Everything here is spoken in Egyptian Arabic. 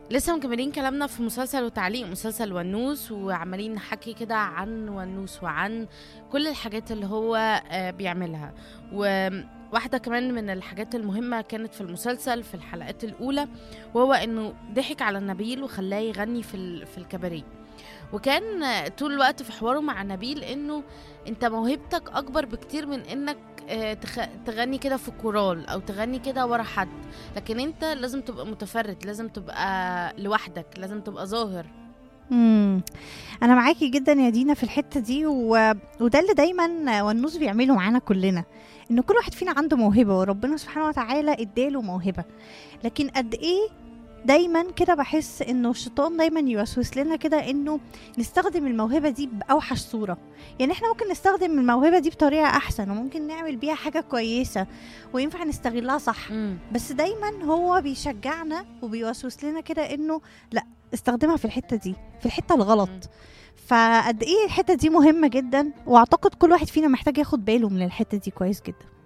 لسه مكملين كلامنا في مسلسل وتعليق مسلسل ونوس وعمالين نحكي كده عن ونوس وعن كل الحاجات اللي هو آه، بيعملها وواحدة كمان من الحاجات المهمة كانت في المسلسل في الحلقات الأولى وهو إنه ضحك على نبيل وخلاه يغني في ال- في الكباريه وكان آه، طول الوقت في حواره مع نبيل إنه أنت موهبتك أكبر بكتير من إنك آه، تخ- تغني كده في كورال أو تغني كده ورا حد لكن انت لازم تبقى متفرد لازم تبقى لوحدك لازم تبقى ظاهر امم انا معاكي جدا يا دينا في الحته دي و... وده اللي دايما والنوس بيعمله معانا كلنا ان كل واحد فينا عنده موهبه وربنا سبحانه وتعالى اداله موهبه لكن قد ايه دايما كده بحس انه الشيطان دايما يوسوس لنا كده انه نستخدم الموهبه دي باوحش صوره يعني احنا ممكن نستخدم الموهبه دي بطريقه احسن وممكن نعمل بيها حاجه كويسه وينفع نستغلها صح بس دايما هو بيشجعنا وبيوسوس لنا كده انه لا استخدمها في الحته دي في الحته الغلط مم. فقد ايه الحته دي مهمه جدا واعتقد كل واحد فينا محتاج ياخد باله من الحته دي كويس جدا